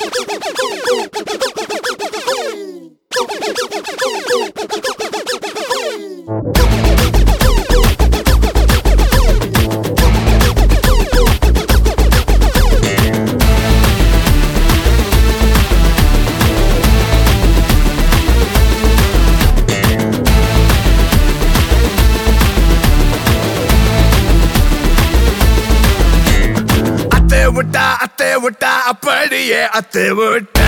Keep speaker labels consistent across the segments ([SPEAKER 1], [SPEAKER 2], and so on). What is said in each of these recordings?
[SPEAKER 1] அத்தை விட்டா அத்தை விட்டா அப்படியே அத்தை விட்டா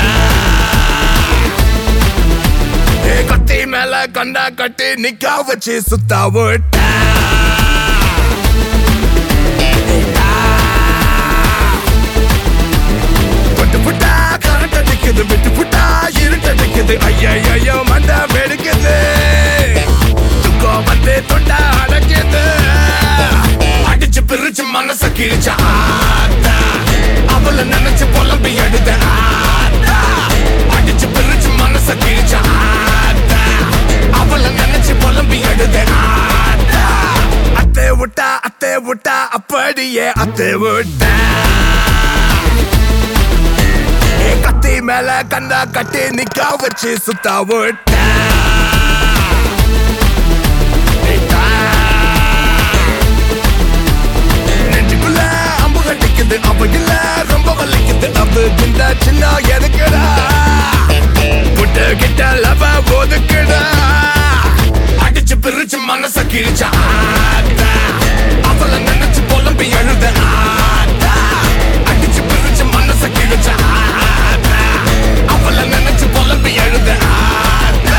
[SPEAKER 1] ஏ கத்தி மேல கண்டா கட்டி நிக்கா வச்சு சுத்தா விட்டா விட்டு புட்டா கரண்ட் அடிக்குது விட்டு புட்டா இருட்டு அடிக்குது ஐயோ மண்டா வெடிக்குது துக்கம் வந்து தொண்டா அடைக்குது அடிச்சு பிரிச்சு மனச கிழிச்ச ஆத்தா அவளை நினைச்சு புலம்பி எடுத்த ஆத்தா அடிச்சு பிரிச்சு மனச கிழிச்ச ஆத்தா அவளை நினைச்சு புலம்பி எடுத்த ஆத்தா அத்தை விட்டா அத்தை விட்டா அப்படியே அத்தை விட்டா ஏ கத்தி மேல கண்டா கட்டி நிக்கா வச்சு சுத்தா விட்டா நெஞ்சுக்குள்ள அம்பு கட்டிக்குது அவ இல்ல ரொம்ப வலிக்குது அவ குண்டா சின்ன எதுக்குடா முட்டை கிட்ட லவ ஒதுக்குடா அடிச்சு பிரிச்சு மனச கிழிச்ச ஆத்தா அவளை நினைச்சு புலம்பி எழுத ஆத்தா அடிச்சு பிரிச்சு மனச கிழிச்ச ஆத்தா அவளை நினைச்சு புலம்பி எழுத ஆத்தா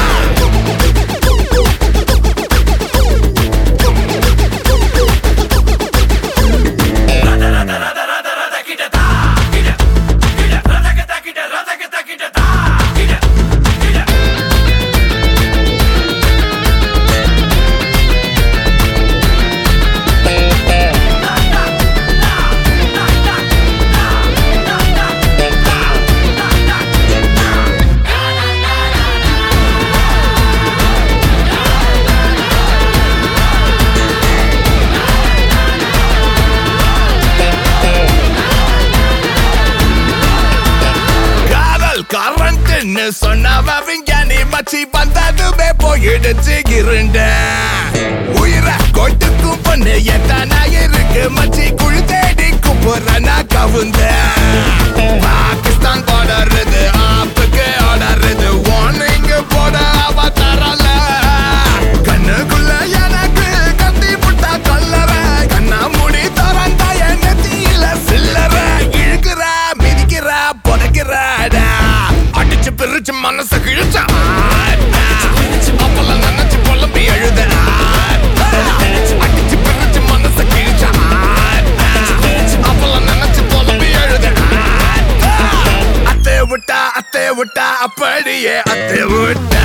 [SPEAKER 1] காதல் கரண்ட்னு சொன்னவ விஞ்ஞானி மச்சி வந்ததுமே போயிடுச்சு இருண்ட உயிரை கொட்டுக்கும் பொண்ணு எத்தனா இருக்கு மச்சி குழி தேடி குப்புறனா கவுந்த பாகிஸ்தான் போடுறது ஆப்புக்கு ஆடுறது வார்னிங் போட அவ தரல கண்ணுக்குள்ள எனக்கு கத்தி புட்டா கல்லற கண்ணா முடி தரண்டா என் நெத்தியில சில்லற இழுக்கிற மிதிக்கிற புதைக்கிறாடா அடிச்சு பிரிச்சு மனச கிழிச்ச அப்பல நினைச்சு புலம்பி எழுத அடிச்சு பிரிச்சு மனச கிழிச்ச அப்பல நினைச்சு புலம்பி எழுத அத்தை விட்டா அத்தை விட்டா அப்படியே அத்தை விட்டா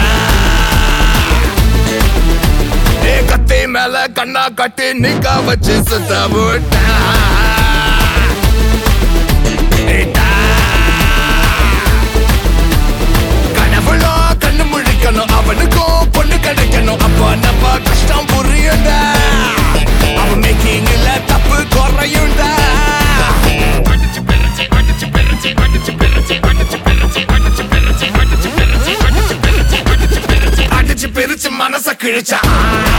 [SPEAKER 1] ஏ கத்தி மேல கண்ணா கட்டி நிக்க வச்சு சுத்த விட்டா ஏடா. கடவுளோ கண்ணு முழிக்கணும் அவனுக்கும் பொண்ணு கிடைக்கணும் அப்ப நம்ம கஷ்டம் புரியுண்டா அவன் மேக்கிங்ல தப்பு குறையுண்டா அடிச்சு பிரிச்சு அடிச்சு பிரிச்சு அடிச்சு பிரிச்சு அடிச்சு பிரிச்சு அடிச்சு பிரிச்சு அடிச்சு பிரிச்சு அடிச்சு பிரிச்சு அடிச்சு பிரிச்சு அடிச்சு பிரிச்சு மனச கிழிச்சா